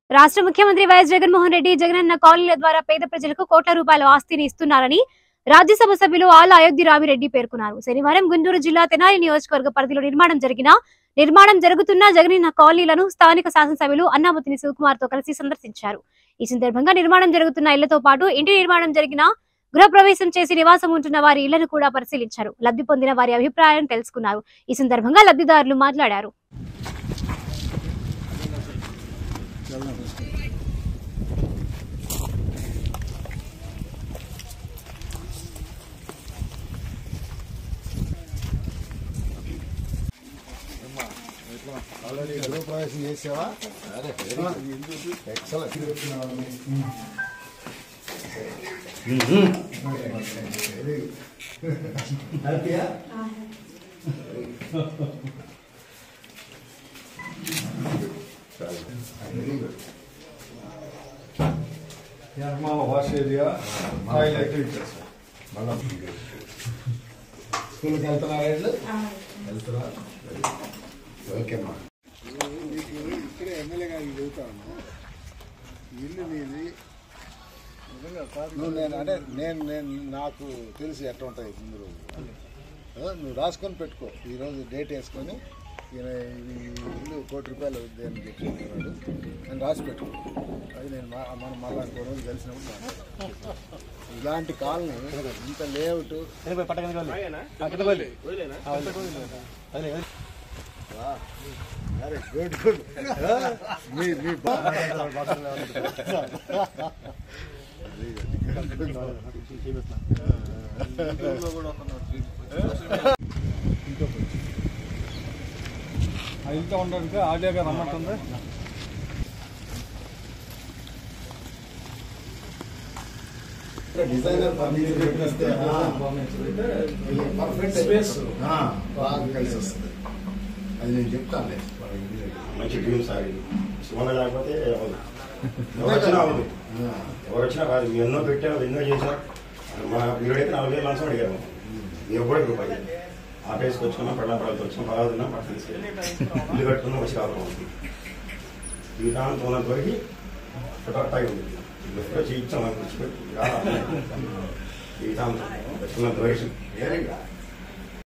రాష్ట్ర ముఖ్యమంత్రి వైఎస్ జగన్మోహన్ రెడ్డి జగనన్న కాలనీల ద్వారా పేద ప్రజలకు కోట్ల రూపాయల ఆస్తిని ఇస్తున్నారని రాజ్యసభ సభ్యులు ఆల అయోధ్య రామిరెడ్డి పేర్కొన్నారు శనివారం గుంటూరు జిల్లా తెనాలి నియోజకవర్గ పరిధిలో నిర్మాణం జరిగిన నిర్మాణం జరుగుతున్న జగనన్న కాలనీలను స్థానిక శాసనసభ్యులు అన్నామతిని శివకుమార్ తో కలిసి సందర్శించారు ఈ సందర్భంగా నిర్మాణం జరుగుతున్న ఇళ్లతో పాటు ఇంటి నిర్మాణం జరిగిన గృహప్రవేశం చేసి నివాసం ఉంటున్న వారి ఇళ్లను కూడా పరిశీలించారు లబ్ధి పొందిన వారి అభిప్రాయం తెలుసుకున్నారు ఈ సందర్భంగా లబ్ధిదారులు మాట్లాడారు ఆల్రెడీ గృహప్రవేశం చేసావా ఎక్సలెంట్ హ్యాపీయా నిర్మాణ వాష్ ఏరియా ఫైవ్ యాక్టివిటీస్ మళ్ళా స్కూల్కి వెళ్తున్నారా ఇళ్ళు వెళ్తున్నా ఓకేమ్మా ఇక్కడే ఎమ్మెల్యే గారికి చెబుతాను ఇల్లు నీది నువ్వు నేను అంటే నేను నేను నాకు తెలిసి ఎట్లా ఉంటాయి ముందు రోజు ఆ, నువ్వు రాసుకొని పెట్టుకో ఈరోజు డేట్ వేసుకొని ఈయన ఇది ఇల్లు కోటి రూపాయలు అవుద్ది అని చెప్పి చెప్పినాడు నేను రాసి పెట్టుకో అది నేను మా- మనం మళ్ళా ఇంకో రోజు కలిసినప్పుడు మాట్లాడతాను. ఇలాంటి కాలనీ ఇంత లేఅవుట్ అరే గుడ్ గుడ్ మీ మీ ఆ ఇంట్లో ఉండడానికి ఆడియో గారు రమ్మంటుంది డిజైనర్ ఫర్నిచర్ పెట్టేస్తే పర్ఫెక్ట్ స్పేస్ బాగా కలిసి వస్తుంది అది నేను చెప్తాను మంచి డ్రీమ్ సార్ ఇది సుమన లేకపోతే అవ్వదు ఎవరు వచ్చినా అవ్వదు ఎవరు వచ్చినా కాదు మేము ఎన్నో పెట్టాం ఎన్నో చేసాం మా వీడైతే నాలుగు వేలు లంచం అడిగాము మేము కూడా రూపాయి ఆఫీస్కి వచ్చుకున్నాం పళ్ళ పళ్ళతో వచ్చాం బాగా తిన్నాం పట్టు తీసుకెళ్ళి ఇల్లు కట్టుకున్నాం వచ్చి కావాలి ఈ కాలం తోన దొరికి ఫటాయి ఉంది ఇల్లు ఎప్పుడో చేయించాం అని విడిచిపెట్టి ఈ కాలం పెట్టుకున్న ద్వేషం వెరీ గుడ్